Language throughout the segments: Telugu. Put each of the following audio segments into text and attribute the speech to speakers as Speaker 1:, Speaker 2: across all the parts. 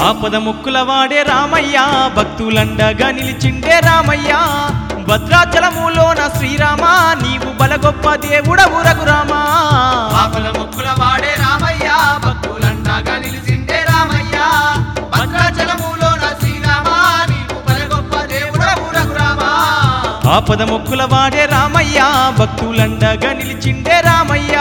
Speaker 1: ఆపద ముక్కుల వాడే రామయ్య భక్తులండగా నిలిచిండే రామయ్య భద్రాచలములోన శ్రీరామ నీవు బలగొప్ప దేవుడవు రఘురామా
Speaker 2: ఆపల ముక్కుల వాడే రామయ్య భక్తులంటాగా నిలిచిండే రామయ్య భద్రాచలములోన శ్రీరామ నీవు బల గొప్ప దేవుడవు రఘురామా
Speaker 1: ఆపద ముక్కుల వాడే రామయ్య భక్తులండగా నిలిచిండే రామయ్య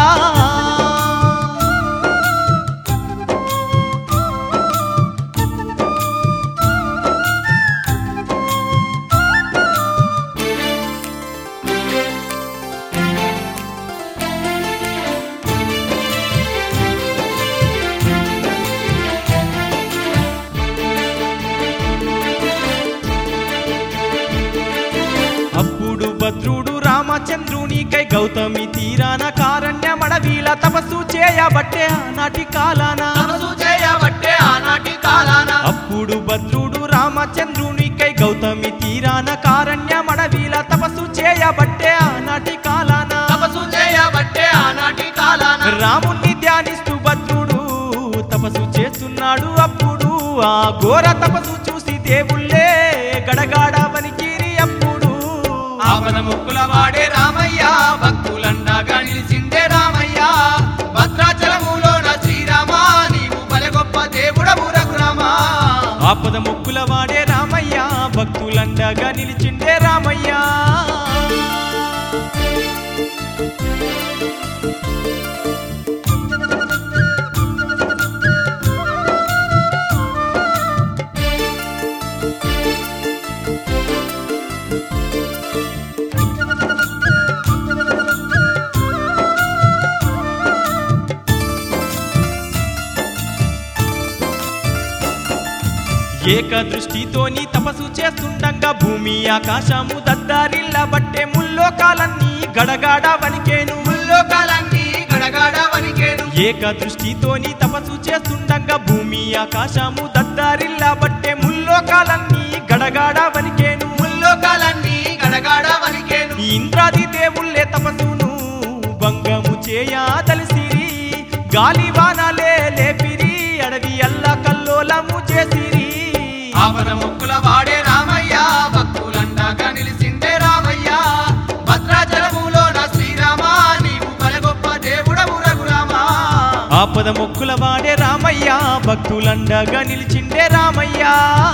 Speaker 1: అప్పుడు భద్రుడు రామచంద్రునికై గౌతమి తీరాన కారణ్యమడవీల తపస్సు చేయబట్టే ఆనాటి కాలాన
Speaker 2: తపసు చేయబట్టే ఆనాటి కాలాన
Speaker 1: అప్పుడు భద్రుడు రామచంద్రునికై గౌతమి తీరాన కారణ్యమడవీల తపస్సు చేయబట్టే ఆనాటి కాలాన
Speaker 2: తపసు చేయబట్టే ఆనాటి కాలాన
Speaker 1: రాముణ్ణి ధ్యానిస్తూ భద్రుడు తపస్సు చేస్తున్నాడు అప్పుడు ఆ ఘోర తపస్సు చూసి దేవుళ్ళే గడగాడ వనికిరి అప్పుడు
Speaker 2: ఆపద ముక్కుల వాడే రామయ్య భక్తులండగా నిలిచిండే రామయ్య భద్రాచలములోన శ్రీరామ నీవు బల గొప్ప దేవుడవు రఘురామా
Speaker 1: ఆపద ముక్కుల వాడే రామయ్య భక్తులండగా నిలిచిండే రామయ్య ఏక దృష్టితోని తపస్సు చేస్తుండగా భూమి ఆకాశము దద్దారిల్ల బట్టే ముల్లోకాలన్నీ గడగాడ వనికేను
Speaker 2: ముల్లోకాలన్నీ గడగడ వణికేను
Speaker 1: ఏక దృష్టితోని తపస్సు చేస్తుండగా భూమి ఆకాశము దద్దారిల్ల బట్టే ముల్లోకాలన్నీ గడగాడ వనికేను
Speaker 2: ముల్లోకాలన్నీ గడగడ వణికేను
Speaker 1: ఈ ఇంద్రాది దేవుళ్ళే తపస్సును భంగము చేయదలిసిరి గాలి వానలే లేపిరి అడవి అల్ల కల్లోలము చేసిరి
Speaker 2: ఆపద ముక్కుల వాడే రామయ్య భక్తులండగా నిలిచిండే రామయ్య భద్రాచలములోన శ్రీరామ నీవు బల గొప్ప దేవుడవు రఘురామా
Speaker 1: ఆపద మొక్కుల వాడే రామయ్య భక్తులండగా నిలిచిండే రామయ్య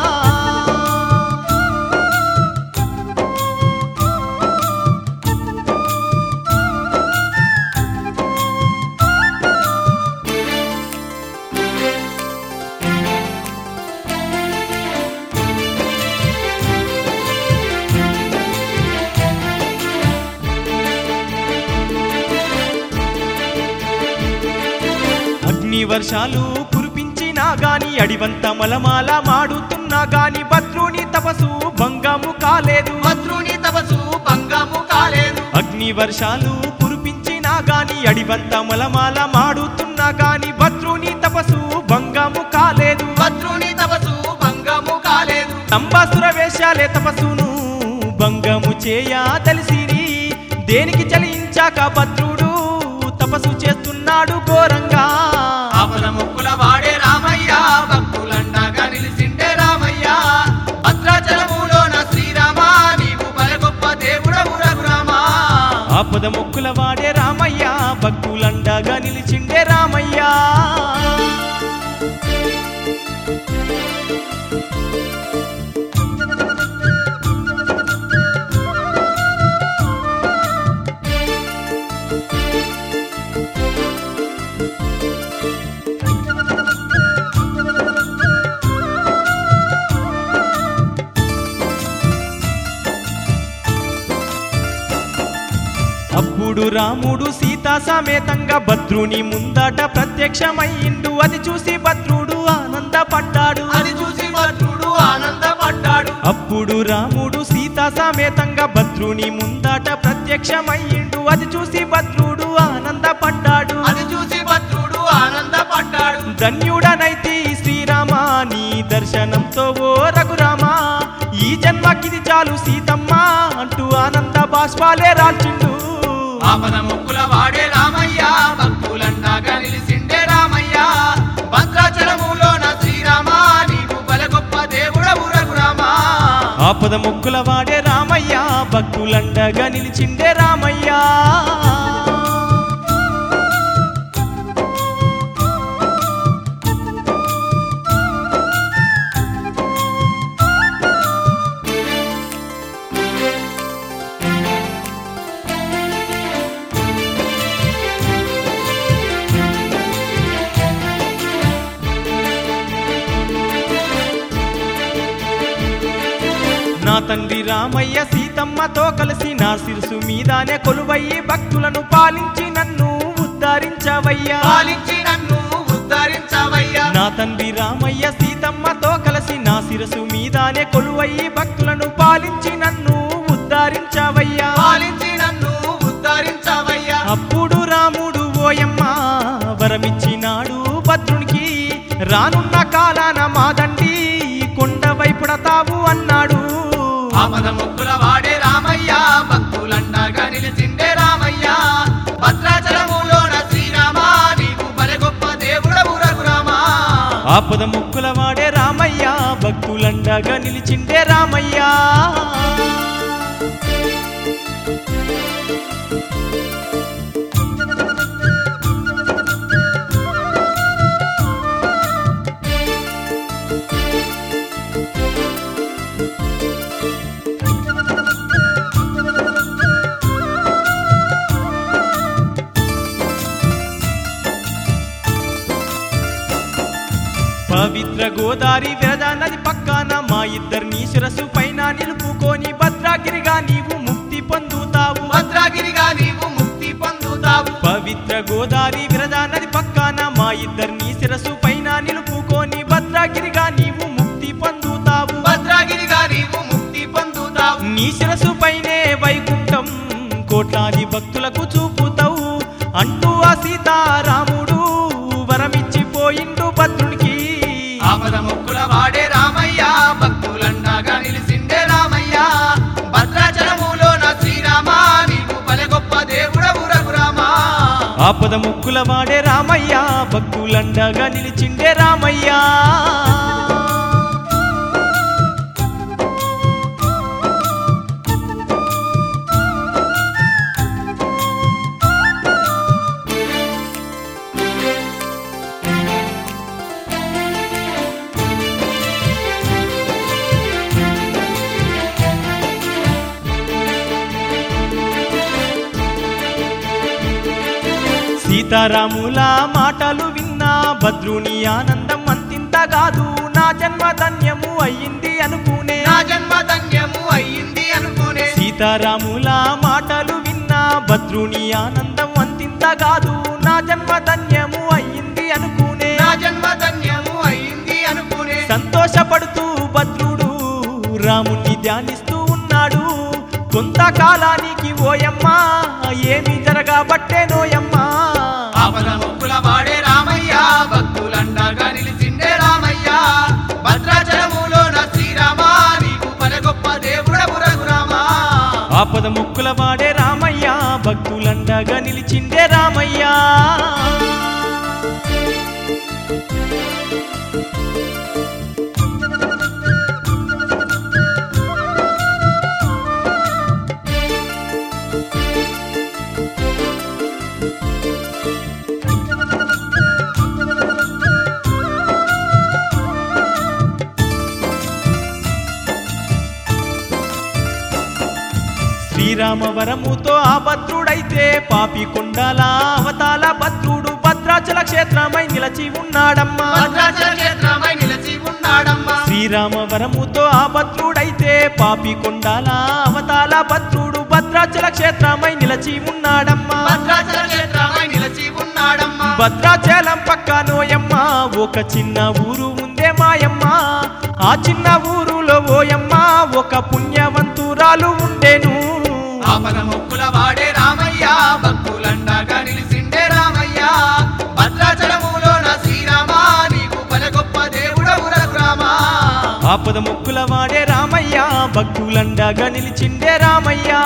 Speaker 1: అగ్ని వర్షాలు కురిపించినా గాని అడివంత మలమాల మాడుతున్నా గాని భద్రుని తపసు భంగము కాలేదు
Speaker 2: భద్రుని తపసు భంగము కాలేదు
Speaker 1: అగ్ని వర్షాలు కురిపించినా గాని అడివంత మలమాల మాడుతున్నా గాని భద్రుని తపసు భంగము కాలేదు
Speaker 2: భద్రుని తపసు భంగము కాలేదు
Speaker 1: నంబాసుర వేషాలే తపస్సును భంగము చేయదలిసిరి దేనికి చలించాక భద్రుడు తపస్సు చేస్తున్నాడు ఘోరంగా
Speaker 2: ఆపద ముక్కుల వాడే రామయ్య భక్తులండగా నిలిచిండే రామయ్య భద్రాచలములోన శ్రీరామ నీవు బల గొప్ప దేవుడవు రఘురామా
Speaker 1: ఆపద మొక్కుల వాడే రామయ్య భక్తులండగా నిలిచిండే రామయ్య అప్పుడు రాముడు సీతా సమేతంగా భద్రుని ముందట ప్రత్యక్షమయ్యిండు అది చూసి భద్రుడు ఆనందపడ్డాడు
Speaker 2: అది చూసి భద్రుడు ఆనందపడ్డాడు
Speaker 1: అప్పుడు రాముడు సీతా సమేతంగా భద్రుని ముందట ప్రత్యక్షమయ్యిండు అది చూసి భద్రుడు ఆనందపడ్డాడు
Speaker 2: అది చూసి భద్రుడు ఆనందపడ్డాడు
Speaker 1: ధన్యుడనైతి శ్రీరామ నీ దర్శనంతో ఓ రఘురామ ఈ జన్మకిది చాలు సీతమ్మ అంటూ ఆనంద బాష్పాలే రాల్చిండు
Speaker 2: ఆపద ముక్కుల వాడే రామయ్య భక్తులండగా నిలిచిండే రామయ్య భద్రాచలములోన శ్రీరామ
Speaker 1: ఆపద మొక్కుల వాడే రామయ్య భక్తులండగా నిలిచిండే రామయ్య నా తండ్రి రామయ్య సీతమ్మతో కలిసి నా శిరసు మీదానే కొలువయ్యి భక్తులను పాలించి నన్ను ఉద్ధరించవయ్యా
Speaker 2: పాలించి నన్ను ఉద్ధరించవయ్యా
Speaker 1: నా తండ్రి రామయ్య సీతమ్మతో కలిసి నా శిరసు మీదానే కొలువయ్యి భక్తులను పాలించి నన్ను ఉద్ధరించవయ్యా
Speaker 2: పాలించి నన్ను ఉద్ధరించవయ్యా
Speaker 1: అప్పుడు రాముడు ఓయమ్మ వరమిచ్చినాడు భద్రునికి రానున్న కాలాన మాదండి కొండ వైపుడతావు అన్నాడు
Speaker 2: ఆపద ముక్కుల వాడే రామయ్య భక్తులండగా నిలిచిండే రామయ్య భద్రాచలములోన శ్రీరామ నీవు బలె గొప్ప దేవుడవు రఘురామా
Speaker 1: ఆపద ముక్కుల వాడే రామయ్య భక్తులండగా నిలిచిండే రామయ్య పవిత్ర గోదారి విరద నది పక్కన మా ఇద్దరిని శిరసు పైన నిలుపుకొని భద్రాగిరిగా నీవు ముక్తి పొందుతావు
Speaker 2: భద్రాగిరిగా నీవు ముక్తి పొందుతావు
Speaker 1: పవిత్ర గోదారి విరద నది పక్కన మా ఇద్దరిని శిరసు పైన నిలుపుకొని భద్రాగిరిగా నీవు ముక్తి పొందుతావు
Speaker 2: భద్రాగిరిగా నీవు ముక్తి పొందుతావు
Speaker 1: నీ శిరసు పైనే వైకుంఠం కోట్లాది భక్తులకు చూపుతావు అంటూ ఆ సీతారాముడు వరమిచ్చిపోయిండు భద్రునికి
Speaker 2: ఆపద ముక్కుల వాడే రామయ్య భక్తులండగా నిలిసిండే రామయ్య భద్రాచలములోన శ్రీరామ నీవు బలె గొప్ప దేవుడవు రఘురామా
Speaker 1: ఆపద ముక్కుల వాడే రామయ్య భక్తులండగా నిలిచిండే రామయ్య సీతారాముల మాటలు విన్నా భద్రుని ఆనందం అంతింత కాదు నా జన్మ ధన్యము అయ్యింది అనుకునే
Speaker 2: నా జన్మ ధన్యము అయ్యింది అనుకునే
Speaker 1: సీతారాముల మాటలు విన్నా భద్రుని ఆనందం అంతింత కాదు నా జన్మ ధన్యము అయ్యింది అనుకునే
Speaker 2: నా జన్మ ధన్యము అయ్యింది అనుకునే
Speaker 1: సంతోషపడుతూ భద్రుడు రాముణ్ణి ధ్యానిస్తూ ఉన్నాడు కొంతకాలానికి ఓయమ్మా ఏమి జరగబట్టే నోయమ్మా
Speaker 2: ఆపద ముక్కుల వాడే రామయ్య భక్తులండగా నిలిచిండే రామయ్య భద్రాచలములోన శ్రీరామ నీవు బలె గొప్ప దేవుడవు రఘురామా
Speaker 1: ఆపద ముక్కుల వాడే రామయ్య భక్తులండగా నిలిచిండే రామయ్యా శ్రీరామవరముతో ఆ భద్రుడైతే పాపి కొండల అవతాల భద్రుడు భద్రాచల క్షేత్రమై నిలచి ఉన్నాడమ్మా
Speaker 2: భద్రాచల క్షేత్రమై నిలిచి ఉన్నాడమ్మా
Speaker 1: శ్రీరామవరముతో ఆ భద్రుడైతే పాపి కొండల అవతాల భద్రుడు భద్రాచల క్షేత్రమై నిలచి ఉన్నాడమ్మా
Speaker 2: భద్రాచల క్షేత్రమై నిలిచి ఉన్నాడమ్మా
Speaker 1: భద్రాచలం పక్క నోయమ్మ ఒక చిన్న ఊరు ఉందే మాయమ్మ ఆ చిన్న ఊరులో ఓయమ్మ ఒక పుణ్యవంతురాలు ఉండేను
Speaker 2: ఆపద ముక్కుల వాడే రామయ్య భక్తులండగా నిలిసిండే రామయ్య భద్రాచలములోన శ్రీరామ నీవు బలె గొప్ప దేవుడవు రఘురామా
Speaker 1: ఆపద ముక్కుల వాడే రామయ్య భక్తులండగా నిలిచిండే రామయ్యా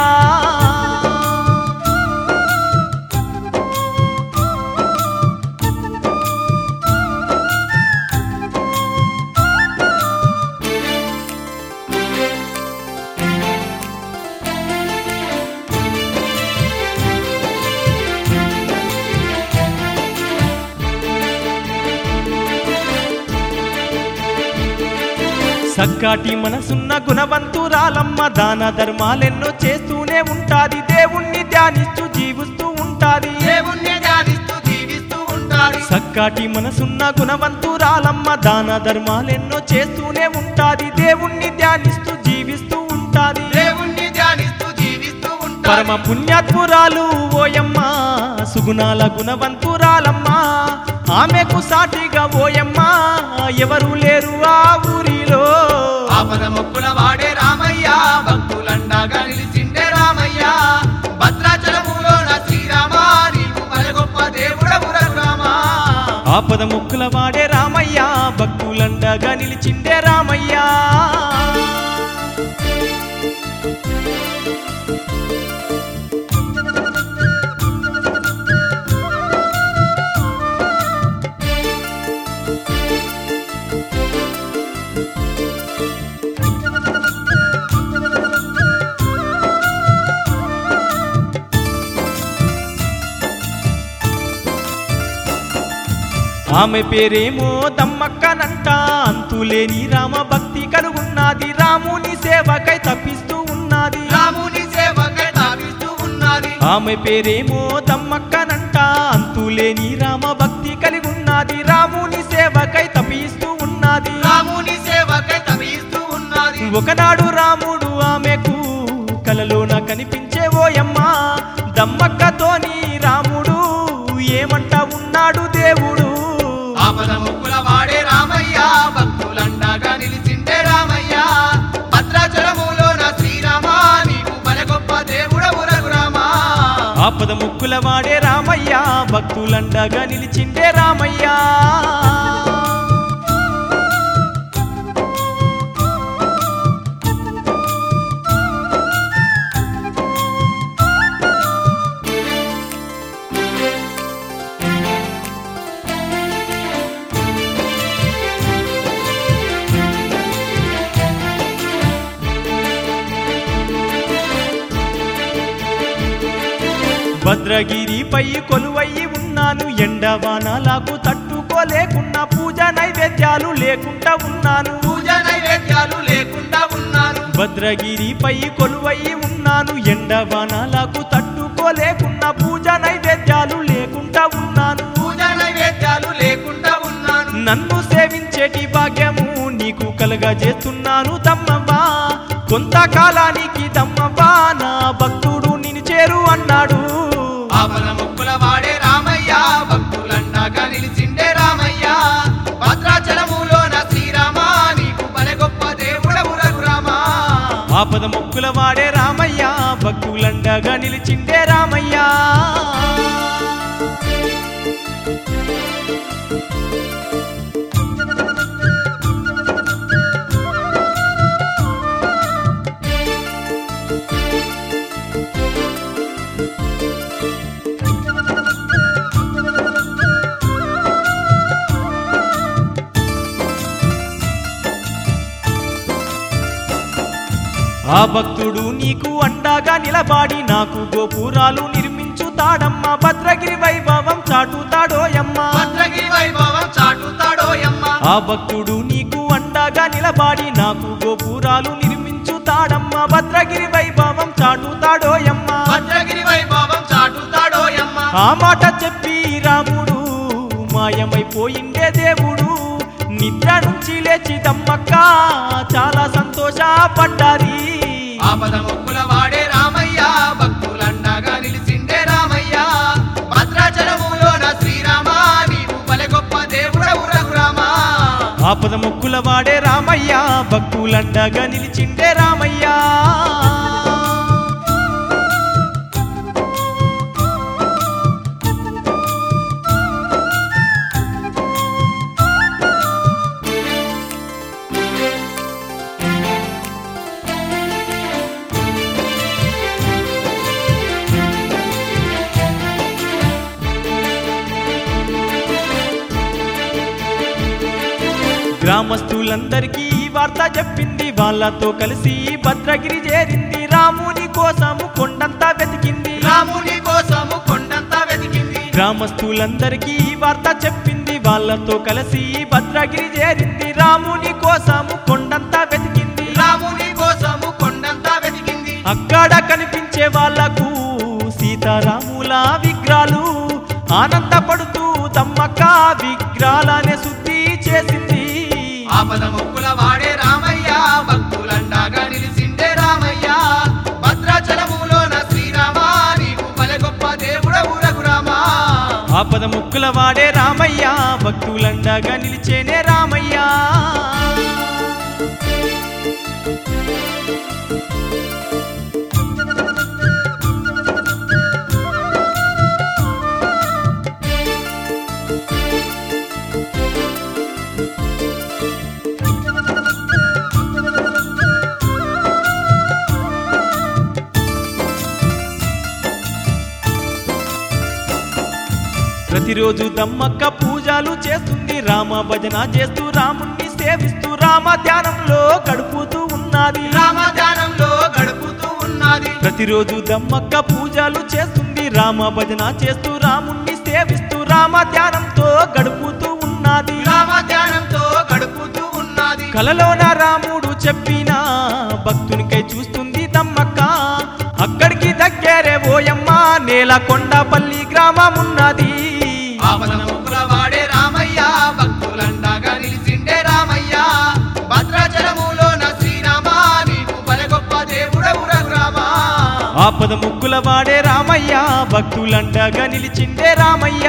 Speaker 1: సక్కాటి మనసున్న గుణవంతురాలమ్మ దాన ధర్మాలెన్నో చేస్తూనే ఉంటాది దేవుణ్ణి ధ్యానిస్తూ జీవిస్తూ ఉంటాది
Speaker 2: దేవుణ్ణి ధ్యానిస్తూ జీవిస్తూ ఉంటాడు
Speaker 1: సక్కాటి మనసున్న గుణవంతురాలమ్మ దాన ధర్మాలెన్నో చేస్తూనే ఉంటాది దేవుణ్ణి ధ్యానిస్తూ జీవిస్తూ ఉంటాది
Speaker 2: దేవుణ్ణి ధ్యానిస్తూ జీవిస్తూ
Speaker 1: పరమ
Speaker 2: ఉంటాడు
Speaker 1: పుణ్యాత్మురాలు ఓయమ్మ సుగుణాల గుణవంతురాలమ్మ ఆమెకు సాటిగా ఓయమ్మ ఎవరు లేరు ఆ ఊరిలో
Speaker 2: ఆపద మొక్కుల వాడే రామయ్య భక్తులండగా నిలిచిండే రామయ్య భద్రాచలములో నా శ్రీరామ నీకు పల గొప్ప దేవుడవు రఘురామా
Speaker 1: ఆపద ముక్కుల వాడే రామయ్య భక్తులండగా నిలిచిండే రామయ్య ఆమె పేరేమో దమ్మక్కనంట అంతులేని రామ భక్తి కలుగున్నది రాముని సేవకై తప్పిస్తూ ఉన్నది
Speaker 2: రాముని సేవకై తావిస్తూ ఉన్నది
Speaker 1: ఆమె పేరేమో దమ్మక్కనంట అంతులేని రామ భక్తి కలిగున్నది రాముని సేవకై తప్పిస్తూ ఉన్నది
Speaker 2: రాముని సేవకై తవిస్తూ ఉన్నది
Speaker 1: ఒకనాడు రాముడు ఆమెకు కలలోన కనిపించే ఓయమ్మ దమ్మక్కతోని రాముడు ఏమంట ఉన్నాడు దేవుడు
Speaker 2: ఆపద మొక్కుల వాడే రామయ్య భక్తులండగా నిలిచిండే రామయ్య భద్రాచలములో నా శ్రీరామ నీకు పల గొప్ప దేవుడవు రఘురామా
Speaker 1: ఆపద ముక్కుల వాడే రామయ్య భక్తులండగా నిలిచిండే రామయ్య భద్రగిరిపై కొలువయ్యి ఉన్నాను ఎండవానలకు తట్టుకోలేకున్నా పూజ నైవేద్యాలు లేకుండా ఉన్నాను
Speaker 2: పూజ నైవేద్యాలు లేకుండా ఉన్నాను
Speaker 1: భద్రగిరిపై కొలువయ్యి ఉన్నాను ఎండవానలకు తట్టుకోలేకున్నా పూజ నైవేద్యాలు లేకుండా ఉన్నాను
Speaker 2: పూజ నైవేద్యాలు లేకుండా ఉన్నాను
Speaker 1: నన్ను సేవించేటి భాగ్యము నీకు కలగజేస్తున్నాను దమ్మవ్వా కొంతకాలానికి దమ్మవ్వా నా భక్తుడు నిన్ను చేరు అన్నాడు
Speaker 2: ఆపద మొక్కుల వాడే రామయ్య భక్తులండగా నిలిచిండే రామయ్య భద్రాచలములో నా శ్రీరామ నీకు పల గొప్ప దేవుడవు రఘురామా
Speaker 1: ఆపద మొక్కుల వాడే రామయ్య భక్తులండగా నిలిచిండే రామయ్య ఆ భక్తుడు నీకు అండగా నిలబాడి నాకు గోపురాలు నిర్మించుతాడమ్మ భద్రగిరి వైభవం చాటుతాడోయమ్మ
Speaker 2: భద్రగిరి వైభవం చాటుతాడోయమ్మ
Speaker 1: ఆ భక్తుడు నీకు అండగా నిలబాడి నాకు గోపురాలు నిర్మించుతాడమ్మ భద్రగిరి వైభవం చాటుతాడోయమ్మ
Speaker 2: భద్రగిరి వైభవం చాటుతాడోయమ్మ
Speaker 1: ఆ మాట చెప్పి రాముడు మాయమైపోయిండే దేవుడు నిద్ర నుంచి లేచి దమ్మక్క చాలా సంతోషపడ్డాది
Speaker 2: ఆపద మొక్కుల వాడే రామయ్య భక్తులండగా నిలిచిండే రామయ్య భద్రాచలములో నా శ్రీరామ నీవు పల గొప్ప దేవుడవు రఘురామా
Speaker 1: ఆపద మొక్కుల వాడే రామయ్య భక్తులండగా నిలిచిండే రామయ్య గ్రామస్తులందరికీ ఈ వార్త చెప్పింది వాళ్ళతో కలిసి భద్రగిరి చేరింది రాముని కోసము కొండంతా వెతికింది
Speaker 2: రాముని కోసము కొండంతా వెతికింది
Speaker 1: గ్రామస్తులందరికీ ఈ వార్త చెప్పింది వాళ్ళతో కలిసి భద్రగిరి చేరింది రాముని కోసము కొండంతా వెతికింది
Speaker 2: రాముని కోసము కొండంతా వెతికింది
Speaker 1: అక్కడ కనిపించే వాళ్లకు సీతారాముల విగ్రహాలు ఆనందపడుతూ దమ్మక్క విగ్రహాలనే శుద్ధి చేసింది
Speaker 2: ఆపద ముక్కుల వాడే రామయ్య భక్తులండాగా నిలిసిండే రామయ్య భద్రాచలములోన శ్రీరామ నీవు పలె గొప్ప దేవుడవు రఘురామా
Speaker 1: ఆపద ముక్కుల వాడే రామయ్య భక్తులండగా నిలిచేనే రామయ్య ప్రతిరోజు దమ్మక్క పూజలు చేస్తుంది రామ భజన చేస్తూ రాముణ్ణి సేవిస్తూ రామ ధ్యానంలో గడుపుతూ ఉన్నది
Speaker 2: రామ ధ్యానంలో గడుపుతూ ఉన్నది
Speaker 1: ప్రతిరోజు దమ్మక్క పూజలు చేస్తుంది రామ భజన చేస్తూ రాముణ్ణి సేవిస్తూ రామ ధ్యానంతో గడుపుతూ ఉన్నది
Speaker 2: రామ ధ్యానంతో గడుపుతూ ఉన్నది
Speaker 1: కలలోన రాముడు చెప్పిన భక్తునికై చూస్తుంది దమ్మక్క అక్కడికి దగ్గరే ఓయమ్మ నేలకొండపల్లి గ్రామం ఉన్నది
Speaker 2: ఆపద ముక్కుల వాడే రామయ్య భక్తులండాగా నిలిసిండే రామయ్య భద్రాచలములోన శ్రీరామ నీవు పలె గొప్ప దేవుడవు రఘురామా
Speaker 1: ఆపద ముక్కుల వాడే రామయ్య భక్తులండగా నిలిచిండే రామయ్య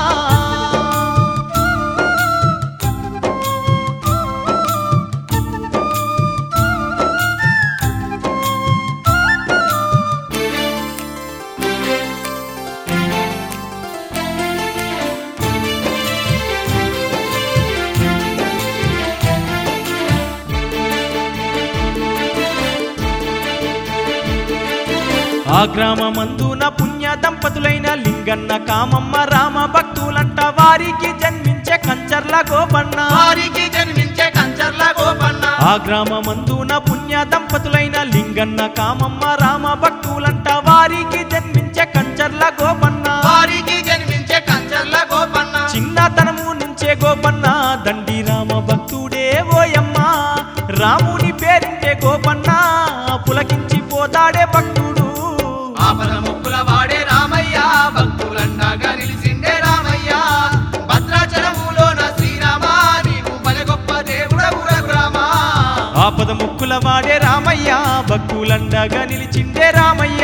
Speaker 1: ఆ గ్రామమందున పుణ్య దంపతులైన లింగన్న కామమ్మ రామ భక్తులంట వారికి జన్మించే కంచర్ల గోపన్న
Speaker 2: వారికి జన్మించే కంచర్ల గోపన్న
Speaker 1: ఆ గ్రామమందున పుణ్య దంపతులైన లింగన్న కామమ్మ రామ భక్తులంట వారికి జన్మించే కంచర్ల గోపన్న
Speaker 2: వారికి జన్మించే కంచర్ల గోపన్న
Speaker 1: చిన్నతనము నుంచే గోపన్న దండి రామ భక్తుడే ఓయమ్మ రాముని పేరింటే గోపన్న పులకించి పోతాడే భక్తుడు
Speaker 2: ఆపద ముక్కుల వాడే రామయ్య భక్తులండాగా నిలిసిండే రామయ్య భద్రాచలములోన శ్రీరామ నీవు పలె గొప్ప దేవుడవు రఘురామా
Speaker 1: ఆపద ముక్కుల వాడే రామయ్య భక్తులండగా నిలిచిండే రామయ్య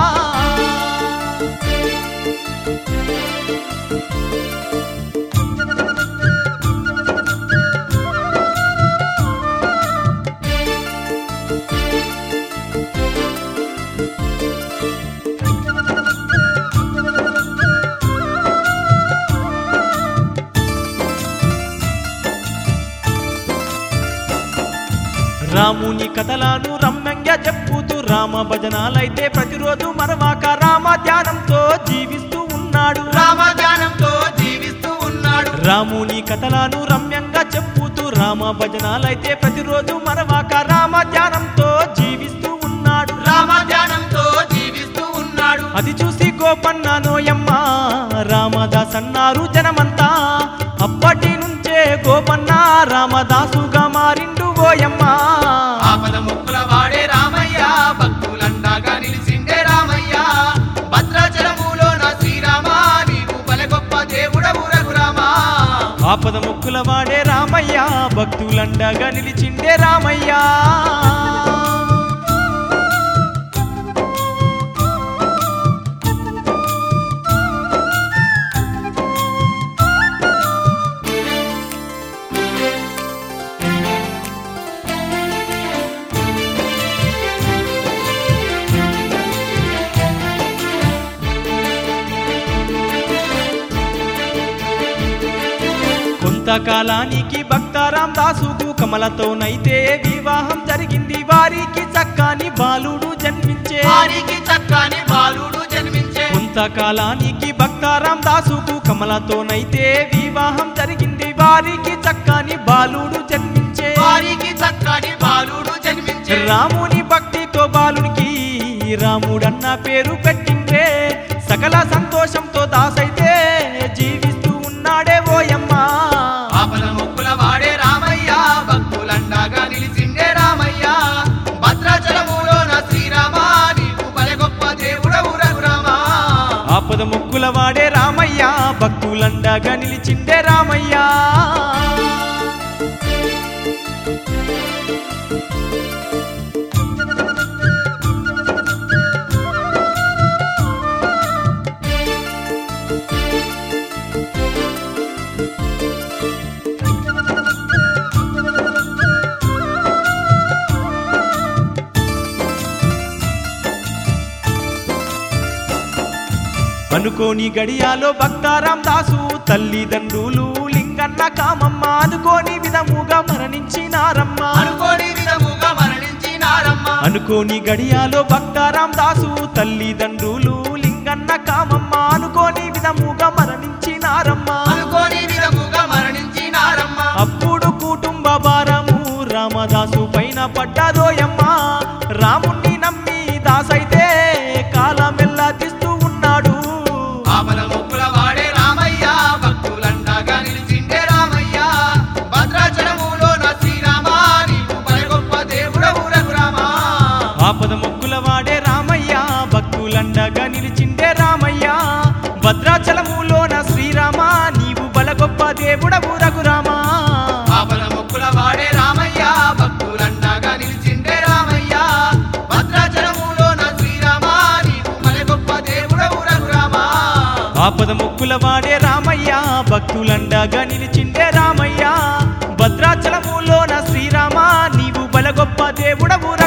Speaker 1: రాముని కథలను రమ్యంగా చెప్పుతూ రామ భజనాలైతే ప్రతిరోజు మరవాక రామ ధ్యానంతో జీవిస్తూ ఉన్నాడు
Speaker 2: రామ ధ్యానంతో జీవిస్తూ ఉన్నాడు
Speaker 1: రాముని కథలను రమ్యంగా చెప్పుతూ రామ భజనాలైతే ప్రతిరోజు మరవాక రామ ధ్యానంతో జీవిస్తూ ఉన్నాడు
Speaker 2: రామ ధ్యానంతో జీవిస్తూ ఉన్నాడు
Speaker 1: అది చూసి గోపన్న నోయమ్మ రామదాస్ అన్నారు జనమంతా అప్పటి నుంచే గోపన్న రామదాసుగా మారిండు ఓయమ్మ
Speaker 2: ఆపద ముక్కుల వాడే రామయ్య భక్తులండాగా నిలిసిండే రామయ్య భద్రాచలములోన శ్రీరామ నీవు పలె గొప్ప దేవుడవు రఘురామా
Speaker 1: ఆపద ముక్కుల వాడే రామయ్య భక్తులండగా నిలిచిండే రామయ్య కొంతకాలానికి భక్తారాం దాసుకు కమలతోనైతే వివాహం జరిగింది వారికి చక్కని బాలుడు జన్మించే
Speaker 2: వారికి చక్కని బాలుడు జన్మించే
Speaker 1: కొంతకాలానికి భక్తారాం దాసుకు కమలతోనైతే వివాహం జరిగింది వారికి చక్కని బాలుడు జన్మించే
Speaker 2: వారికి చక్కని బాలుడు జన్మించే
Speaker 1: రాముని భక్తితో బాలునికి రాముడన్న పేరు పెట్టిండ్రే సకల సంతోషంతో దాసైతే జీవిస్తూ ఉన్నాడే ఓయమ్మ మొక్కుల వాడే రామయ్య భక్తులండగా నిలిచిండే రామయ్య అనుకోని గడియాలో భక్తారాం దాసు తల్లిదండ్రులు లింగన్న కామమ్మ అనుకోని విధముగా మరణించినారమ్మ
Speaker 2: అనుకోని విధముగా మరణించినారమ్మ
Speaker 1: అనుకోని గడియాలో భక్తారాం దాసు తల్లిదండ్రులు లింగన్న కామమ్మ అనుకోని విధముగా మరణించినారమ్మ
Speaker 2: అనుకోని విధముగా మరణించినారమ్మ
Speaker 1: అప్పుడు కుటుంబ భారము రామదాసు పైన పడ్డదోయమ్మ రాముణ్ణి నమ్మి దాసైతే కాలమెల్లా తీస్తూ ఉన్నాడు
Speaker 2: ఆపద ముక్కుల వాడే రామయ్య భక్తులండగా నిలిచిండే రామయ్య భద్రాచలములోన శ్రీరామ నీవు పరి గొప్ప దేవుడవు రఘురామా
Speaker 1: ఆపద మొక్కుల వాడే రామయ్య భక్తులండగా నిలిచిండే రామయ్య భద్రాచలములోన శ్రీరామ నీవు బలగొప్ప దేవుడవు రఘురామా
Speaker 2: ఆపద ముక్కుల వాడే రామయ్య భక్తులండగా నిలిచిండే రామయ్య భద్రాచలములోన శ్రీరామ నీవు మరి గొప్ప దేవుడవు రఘురామా
Speaker 1: ఆపద మొక్కుల వాడే రామయ్య భక్తులండగా నిలిచిండే రామయ్య భద్రాచలములోన శ్రీరామ నీవు బలగొప్ప దేవుడవు